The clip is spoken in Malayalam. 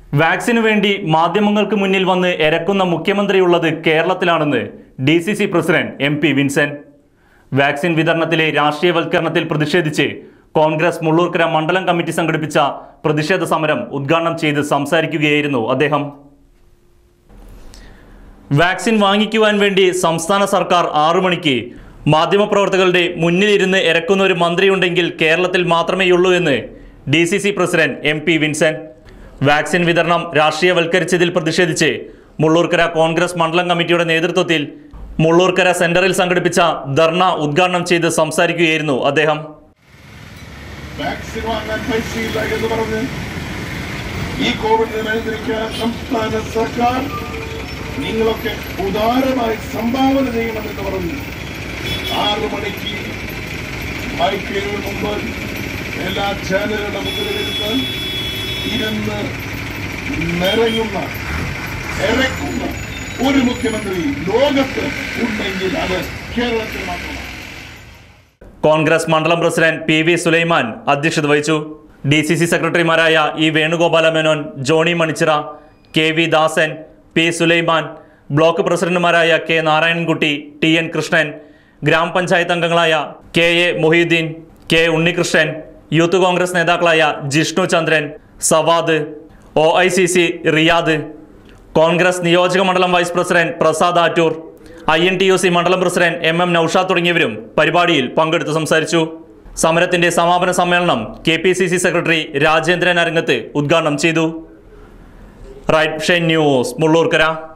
വാക്സിനു വേണ്ടി മാധ്യമങ്ങൾക്ക് മുന്നിൽ വന്ന് എരക്കുന്ന മുഖ്യമന്ത്രിയുള്ളത് കേരളത്തിലാണെന്ന് D C C president M P Vincent vaccine വിതരണത്തിലെ രാഷ്ട്രീയവൽക്കരണത്തിൽ പ്രതിഷേധിച്ച് കോൺഗ്രസ് മുള്ളൂർക്കര മണ്ഡലം കമ്മിറ്റി സംഘടിപ്പിച്ച പ്രതിഷേധ സമരം ഉദ്ഘാടനം ചെയ്ത് സംസാരിക്കുകയായിരുന്നു അദ്ദേഹം വാക്സിൻ വാങ്ങിക്കുവാൻ വേണ്ടി സംസ്ഥാന സർക്കാർ ആറു മണിക്ക് മാധ്യമപ്രവർത്തകരുടെ മുന്നിലിരുന്ന് ഇറക്കുന്ന ഒരു മന്ത്രിയുണ്ടെങ്കിൽ കേരളത്തിൽ മാത്രമേയുള്ളൂ എന്ന് D C C president M P Vincent vaccine വിതരണം രാഷ്ട്രീയവൽക്കരിച്ചതിൽ പ്രതിഷേധിച്ച് മുള്ളൂർക്കര കോൺഗ്രസ് മണ്ഡലം കമ്മിറ്റിയുടെ നേതൃത്വത്തിൽ മുള്ളൂർക്കര സെന്ററിൽ സംഘടിപ്പിച്ച ധർണ ഉദ്ഘാടനം ചെയ്ത് സംസാരിക്കുകയായിരുന്നു അദ്ദേഹം വാക്സിൻ വാങ്ങാൻ പൈസയില്ല എന്ന് പറഞ്ഞ് ഈ കോവിഡിനെ നിയന്ത്രിക്കാൻ സംസ്ഥാന സർക്കാർ നിങ്ങളൊക്കെ ഉദാരമായി സംഭാവന ചെയ്യണമെന്ന് പറഞ്ഞു ആറു മണിക്ക് മൈക്കുകൾ മുമ്പ് എല്ലാ ചാനലുകളുടെ മുമ്പിലിരുന്ന് ഇരുന്ന് നിറയുന്ന ഇറക്കുന്ന ഒരു മുഖ്യമന്ത്രി ലോകത്ത് ഉണ്ടെങ്കിൽ അത് കേരളത്തിൽ മാത്രമാണ് കോൺഗ്രസ് മണ്ഡലം പ്രസിഡന്റ് പി വി സുലൈമാൻ അധ്യക്ഷത വഹിച്ചു ഡി സി സി സെക്രട്ടറിമാരായ E Venugopala Menon Johnny Manichira K V Dasan P Sulaiman block പ്രസിഡന്റുമാരായ K Narayanankutty T N Krishnan grama panchayat അംഗങ്ങളായ K A Mohiddeen K Unnikrishnan Youth Congress നേതാക്കളായ Jishnu Chandran Savad O I C C Riyad Congress നിയോജക മണ്ഡലം vice president Prasad Attoor I N T U C മണ്ഡലം പ്രസിഡന്റ് എം എം നൌഷാദ് തുടങ്ങിയവരും പരിപാടിയിൽ പങ്കെടുത്ത് സംസാരിച്ചു സമരത്തിന്റെ സമാപന സമ്മേളനം K P C C secretary Rajendran Arangath ഉദ്ഘാടനം ചെയ്തു റൈറ്റ് ഷൈൻ ന്യൂസ് മുള്ളൂർക്കര